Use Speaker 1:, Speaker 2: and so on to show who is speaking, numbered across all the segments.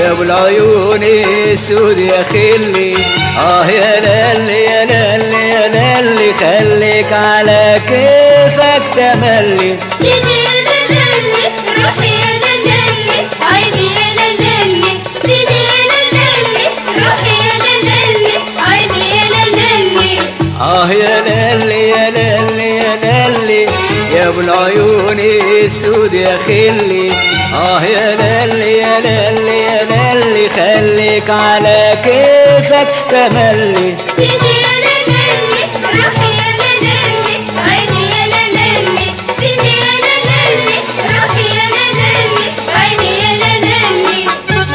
Speaker 1: يا ابو العيون السود يا خلي اه يا للي يا للي يا للي خليك على كيفك تملي
Speaker 2: سيدي يا لالي روحي يا لالي عيني يا لالي سيدي يا لالي روحي يا لالي عيني يا لالي
Speaker 1: اه يا للي يا للي يا للي يا ابو العيون السود يا خلي اه يا للي يا للي يا للي خليك على كيفك تملي
Speaker 2: سيدي يا لالي روحي يا لالي عيني يا لالي سيدي يا لالي روحي يا لالي عيني يا لالي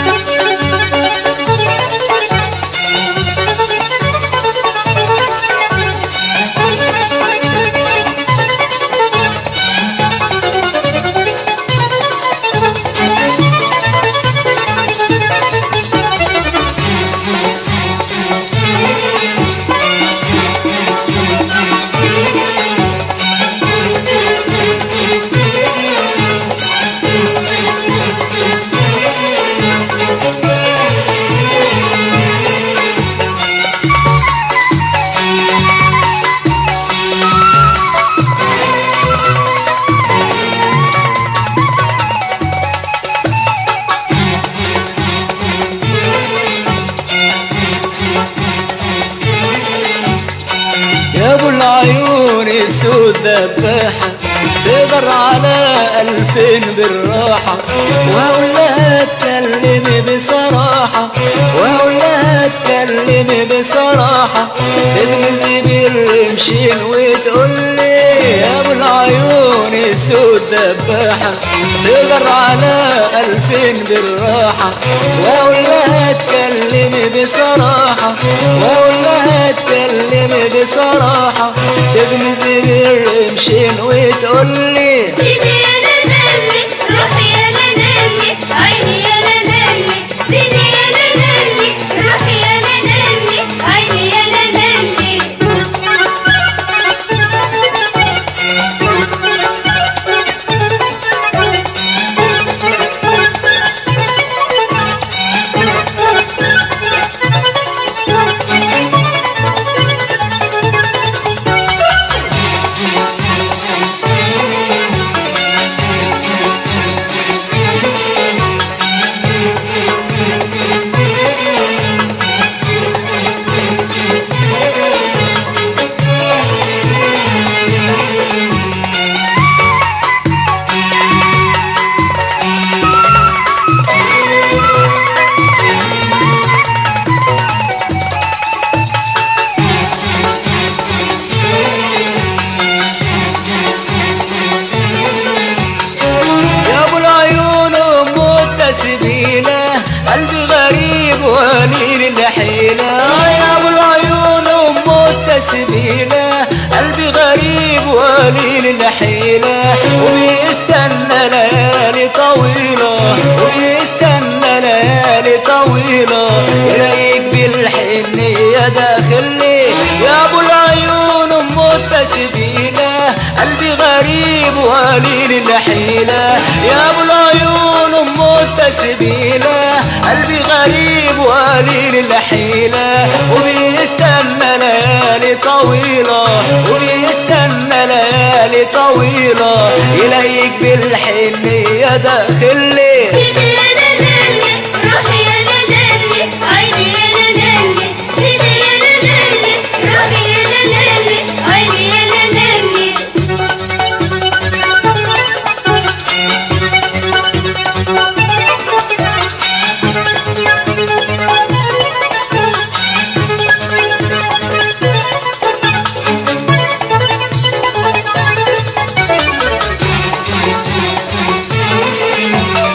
Speaker 1: يا ابو العيون السود ذباحة تقدر على ألفين بالراحة وأقول لها اتكلمي بصراحة وأقول لها اتكلمي بصراحة تلمسي بالرمشين وتقول لي يا ابو العيون السود ذباحة تقدر على ألفين بالراحة وأقول لها اتكلمي بصراحة وأقول لها اتكلمي بصراحة تغمزي بالرمشين وتقول لي
Speaker 2: سيدي يا لالي روحي يا لالي عيني يا لالي سيدي يا لالي روحي يا لالي عيني يا لالي
Speaker 1: يا ابو العيون متسبيلة قلبي غريب وليل الحيلة يا ابو العيون متسبيلة قلبي غريب وليل الحيلة وبيستنى ليالي طويلة وبيستنى ليالي طويلة يلاقيك بالحنية داخلي يا ابو العيون متسبيلة قلبي غريب وليل الحيلة يا ابو العيون متسبيلة قلبي غريب وليل الحيلة وبيستنى ليالي طويلة وبيستنى ليالي طويلة يلاقيك بالحنية داخلي
Speaker 2: سيدي يا لالي روحي يا لالي عيني يا لالي سيدي يا لالي روحي يا لالي عيني يا لالي
Speaker 1: يا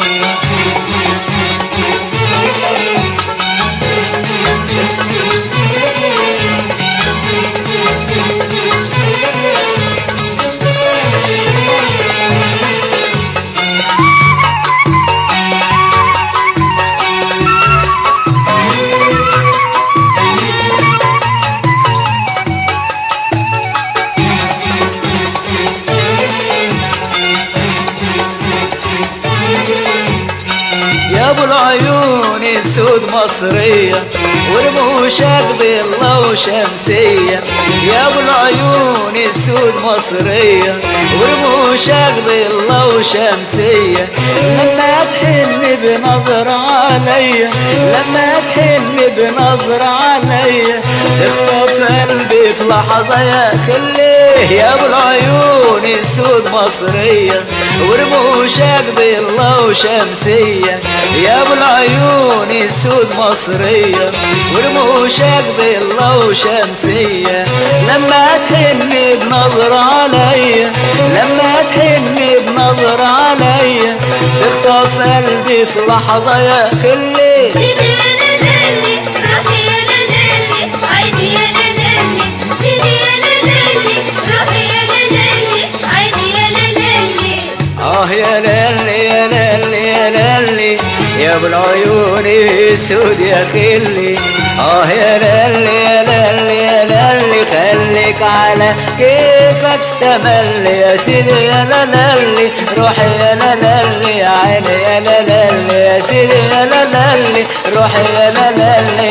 Speaker 1: سود مصرية ورموشك ضلة وشمسية يا ابو العيون السود مصرية ورموشك ضلة وشمسية لما تحن بنظرة عليا لما تحن بنظرة عليا تخطف قلبي في لحظة يا خليه يا ابو العيون السود مصرية ورموشك ضلة وشمسية يا ابو العيون السود مصرية ورموشك ضلة وشمسية لما تحن بنظرة عليا لما تحن بنظرة عليا تخطف قلبي في لحظة يا خلي
Speaker 2: سيدي يا لالي روحي يا لالي عيني يا لالي سيدي يا لالي روحي يا لالي عيني يا لالي
Speaker 1: آه يا لالي يا لالي يا لالي يا ابو العيون السود يا خلي آه يا لالي يا لالي يا لالي خليك على كيفك تملي يا سيدي يا لالي روحي يا لالي يا عيني يا لالي يا سيدي يا لالي روحي يا لالي